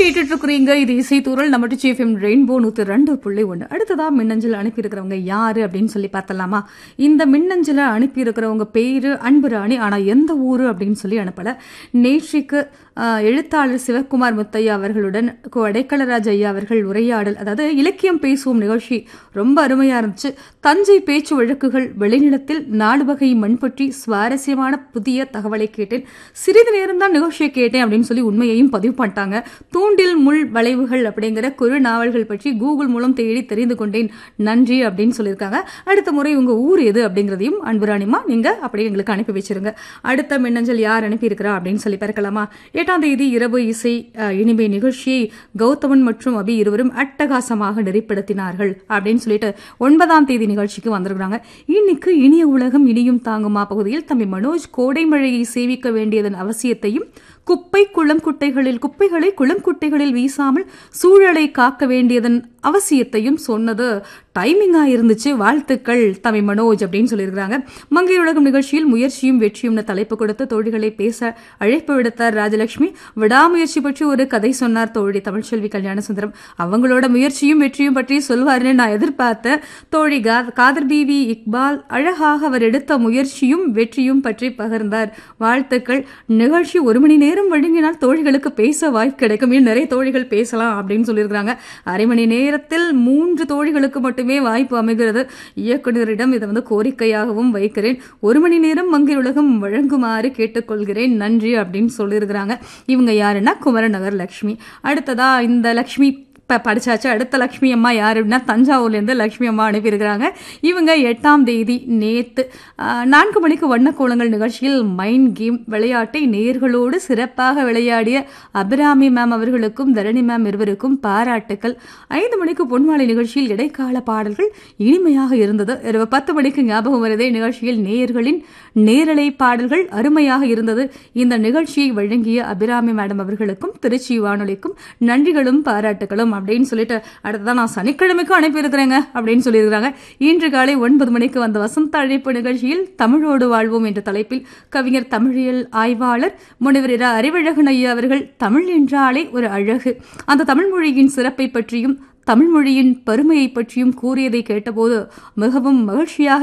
கேட்டுட்டு இருக்கிறீங்க இது இசைத்தூரல் நம்ம டிச்சிஎஃப்எம் ரெயின்போ நூத்தி ரெண்டு புள்ளி ஒன்று அடுத்ததா மின்னஞ்சல் அனுப்பி இருக்கிறவங்க யாரு அப்படின்னு சொல்லி பார்த்தலாமா இந்த மின்னஞ்சலை அனுப்பி இருக்கிறவங்க பேரு அன்புராணி ஆனா எந்த ஊரு அப்படின்னு சொல்லி அனுப்பல நேற்றிக்கு ஆஹ், எழுத்தாளர் சிவகுமார் முத்தையா அவர்களுடன் கு- அடைக்கலராஜ் ஐயா அவர்கள் உரையாடல் அதாவது இலக்கியம் பேசுவோம் நிகழ்ச்சி ரொம்ப அருமையா இருந்துச்சு தஞ்சை பேச்சு வழக்குகள் வெளிநிலத்தில் நாடு வகை மண் பற்றி சுவாரஸ்யமான புதிய தகவலை கேட்டேன் சிறிது நேரம் தான் நிகழ்ச்சியை கேட்டேன் அப்படின்னு சொல்லி உண்மையையும் பதிவு பண்ணிட்டாங்க தூண்டில் முள் வளைவுகள் அப்படிங்கிற குறு நாவல்கள் பற்றி கூகுள் மூலம் தேடி தெரிந்து கொண்டேன் நன்றி அப்படின்னு சொல்லியிருக்காங்க அடுத்த முறை உங்க ஊர் எது அப்படிங்கிறதையும் அன்புராணிமா நீங்க அப்படியே எங்களுக்கு அனுப்பி வச்சிருங்க அடுத்த மின்னஞ்சல் யார் அனுப்பியிருக்கிறா அப்படின்னு சொல்லி பார்க்கலாமா எட்டாம் தேதி இரவு இசை அஹ், இனிமை நிகழ்ச்சியை கௌதமன் மற்றும் அபி இருவரும் அட்டகாசமாக நெறிப்படுத்தினார்கள் அப்படின்னு சொல்லிட்டு ஒன்பதாம் தேதி நிகழ்ச்சிக்கு வந்திருக்கிறாங்க இன்னைக்கு இனிய உலகம் இனியும் தாங்குமா பகுதியில் தம்பி மனோஜ் கோடை மழையை சேவிக்க வேண்டியதன் அவசியத்தையும் குப்பை குளம் குட்டைகளில் குப்பைகளை குளம் குட்டைகளில் வீசாமல் சூழலை காக்க வேண்டியதன் அவசியத்தையும் சொன்னது டைமிங்கா இருந்துச்சு வாழ்த்துக்கள் தம்பி மனோஜ் அப்படின்னு சொல்லியிருக்கிறாங்க மங்கை உலகம் நிகழ்ச்சியில் முயற்சியும் வெற்றியும்னு தலைப்பு கொடுத்து தோழிகளை பேச அழைப்பு விடுத்தார் ராஜலட்சுமி விடாமுயற்சி பற்றி ஒரு கதை சொன்னார் தோழி தமிழ்ச்செல்வி கல்யாணசுந்தரம் அவங்களோட முயற்சியும் வெற்றியும் பற்றி சொல்வாருன்னு நான் எதிர்பார்த்தேன் தோழி கா- காதர் பிவி இக்பால் அழகாக அவர் எடுத்த முயற்சியும் வெற்றியும் பற்றி பகிர்ந்தார் வாழ்த்துக்கள் நிகழ்ச்சி ஒரு மணி நேரம் வழங்கினால் தோழிகளுக்கு பேச வாய்ப்பு கிடைக்கும் இன்னும் நிறைய தோழிகள் பேசலாம் அப்படின்னு சொல்லியிருக்கிறாங்க அரை மணி நேரத்தில் மூன்று தோழிகளுக்கு மட்டுமே வாய்ப்பு அமைகிறது இயக்குனரிடம் இதை வந்து கோரிக்கையாகவும் வைக்கிறேன் ஒரு மணி நேரம் மங்கை உலகம் வழங்குமாறு கேட்டுக்கொள்கிறேன் நன்றி அப்படின்னு சொல்லியிருக்கிறாங்க இவங்க யாருன்னா குமரநகர் லக்ஷ்மி அடுத்ததா இந்த லக்ஷ்மி இப்போ படிச்சாச்சு அடுத்த லக்ஷ்மி அம்மா யார் அப்படின்னா தஞ்சாவூர்லேருந்து லக்ஷ்மி அம்மா அனுப்பியிருக்கிறாங்க இவங்க எட்டாம் தேதி நேத்து ஆஹ், நான்கு மணிக்கு வண்ணக்கோலங்கள் நிகழ்ச்சியில் மைண்ட் கேம் விளையாட்டை நேர்களோடு சிறப்பாக விளையாடிய அபிராமி மேம் அவர்களுக்கும் தரணி மேம் இருவருக்கும் பாராட்டுக்கள் ஐந்து மணிக்கு பொன்மாலை நிகழ்ச்சியில் இடைக்கால பாடல்கள் இனிமையாக இருந்தது இரவு பத்து மணிக்கு ஞாபகம் வருதே நிகழ்ச்சியில் நேயர்களின் நேரலை பாடல்கள் அருமையாக இருந்தது இந்த நிகழ்ச்சியை வழங்கிய அபிராமி மேடம் அவர்களுக்கும் திருச்சி வானொலிக்கும் நன்றிகளும் பாராட்டுகளும் அப்படின்னு சொல்லிட்டு அடுத்ததான் நான் சனிக்கிழமைக்கும் அனுப்பியிருக்கிறேங்க அப்படின்னு சொல்லியிருக்கிறாங்க இன்று காலை ஒன்பது மணிக்கு வந்த வசந்த அழைப்பு நிகழ்ச்சியில் தமிழோடு வாழ்வோம் என்ற தலைப்பில் கவிஞர் தமிழியல் ஆய்வாளர் முனைவர் இரா அறிவழகன் ஐயா அவர்கள் தமிழ் என்றாலே ஒரு அழகு அந்த தமிழ் மொழியின் சிறப்பை பற்றியும் தமிழ் மொழியின் பெருமையை பற்றியும் கூறியதை கேட்டபோது மிகவும் மகிழ்ச்சியாக